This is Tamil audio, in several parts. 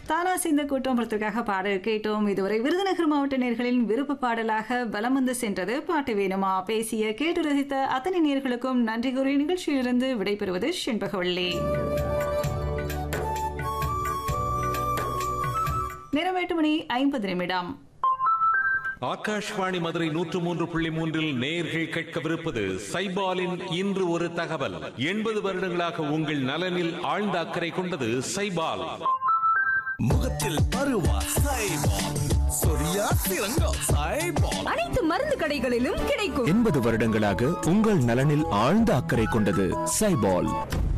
தானா சிந்த கூட்டம் படத்திற்காக பாடல் கேட்டோம் இதுவரை விருதுநகர் மாவட்ட நேர்களின் விருப்ப பாடலாக பலம் வந்து சென்றது பாட்டு வேணுமா பேசிய கேட்டு ரசித்த அத்தனை நேர்களுக்கும் நன்றி கூறி நிகழ்ச்சியிலிருந்து விடைபெறுவது செண்பகவள்ளி நேரம் எட்டு மணி ஐம்பது நிமிடம் ஆகாஷ்வாணி மதுரை நூற்று மூன்று புள்ளி மூன்றில் நேர்கள் கேட்கவிருப்பது சைபாலின் இன்று ஒரு தகவல் எண்பது வருடங்களாக உங்கள் நலனில் ஆழ்ந்த அக்கறை கொண்டது சைபால் முகத்தில் பருவா சைபால் சொரியா சிறங்கா சைபால் அனைத்து மருந்து கடைகளிலும் கிடைக்கும் எண்பது வருடங்களாக உங்கள் நலனில் ஆழ்ந்த அக்கறை கொண்டது சைபால்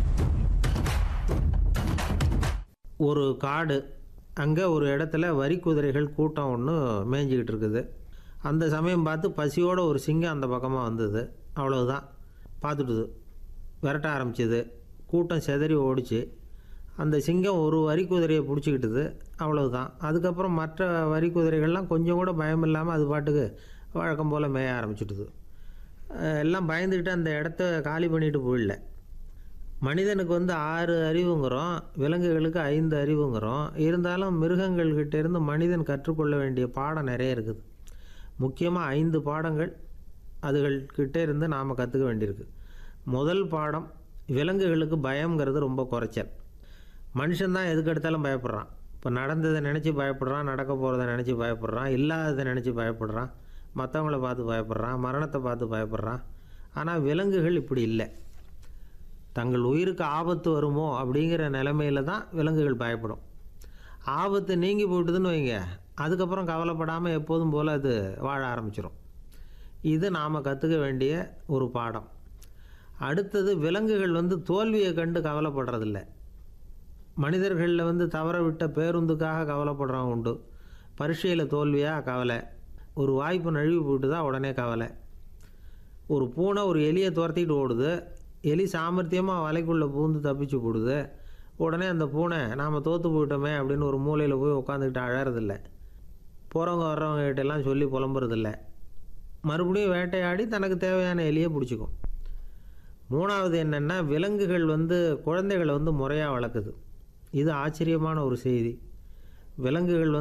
ஒரு காடு அங்கே ஒரு இடத்துல வரி குதிரைகள் கூட்டம் ஒன்று மேய்ஞ்சிக்கிட்டு இருக்குது அந்த சமயம் பார்த்து பசியோட ஒரு சிங்கம் அந்த பக்கமாக வந்தது அவ்வளவுதான் பார்த்துட்டுது விரட்ட ஆரம்பிச்சது கூட்டம் செதறி ஓடிச்சு அந்த சிங்கம் ஒரு வரி குதிரையை பிடிச்சிக்கிட்டுது அவ்வளவுதான் அதுக்கப்புறம் மற்ற வரி குதிரைகள்லாம் கொஞ்சம் கூட பயம் இல்லாமல் அது பாட்டுக்கு வழக்கம் போல் மேய ஆரம்பிச்சிட்டுது அஹ் எல்லாம் பயந்துக்கிட்டு அந்த இடத்த காலி பண்ணிட்டு போயிடல மனிதனுக்கு வந்து ஆறு அறிவுங்கிறோம் விலங்குகளுக்கு ஐந்து அறிவுங்கிறோம் இருந்தாலும் மிருகங்கள்கிட்ட இருந்து மனிதன் கற்றுக்கொள்ள வேண்டிய பாடம் நிறைய இருக்குது முக்கியமாக ஐந்து பாடங்கள் அதுகள்கிட்ட இருந்து நாம் கற்றுக்க வேண்டியிருக்கு முதல் பாடம் விலங்குகளுக்கு பயம்ங்கிறது ரொம்ப குறைச்சல் மனுஷன்தான் எதுக்கு எடுத்தாலும் பயப்படுறான் இப்போ நடந்ததை நினச்சி பயப்படுறான் நடக்க போகிறத நினச்சி பயப்படுறான் இல்லாததை நினச்சி பயப்படுறான் மற்றவங்கள பார்த்து பயப்படுறான் மரணத்தை பார்த்து பயப்படுறான் ஆனால் விலங்குகள் இப்படி இல்லை தங்கள் உயிருக்கு ஆபத்து வருமோ அப்படிங்கிற நிலைமையில தான் விலங்குகள் பயப்படும் ஆபத்து நீங்கி போயிட்டுதுன்னு வைங்க அதுக்கப்புறம் கவலைப்படாமல் எப்போதும் போல் அது வாழ ஆரம்பிச்சிடும் இது நாம் கற்றுக்க வேண்டிய ஒரு பாடம் அடுத்தது விலங்குகள் வந்து தோல்வியை கண்டு கவலைப்படுறதில்ல மனிதர்களில் வந்து தவற விட்ட பேருந்துக்காக கவலைப்படுறவங்க உண்டு பரீட்சையில் தோல்வியாக கவலை ஒரு வாய்ப்பு நழுவி போயிட்டு தான் உடனே கவலை ஒரு பூனை ஒரு எலியை துரத்திட்டு ஓடுது எலி சாமர்த்தியமாக வலைக்குள்ளே பூந்து தப்பிச்சு போடுது உடனே அந்த பூனை நாம் தோற்று போயிட்டோமே அப்படின்னு ஒரு மூலையில் போய் உட்காந்துக்கிட்டு அழறதில்ல போகிறவங்க வர்றவங்க கிட்டெல்லாம் சொல்லி புலம்புறதில்ல மறுபடியும் வேட்டையாடி தனக்கு தேவையான எலியை பிடிச்சிக்கும் மூணாவது என்னென்னா விலங்குகள் வந்து குழந்தைகளை வந்து முறையாக வளர்க்குது இது ஆச்சரியமான ஒரு செய்தி விலங்குகள் வந்து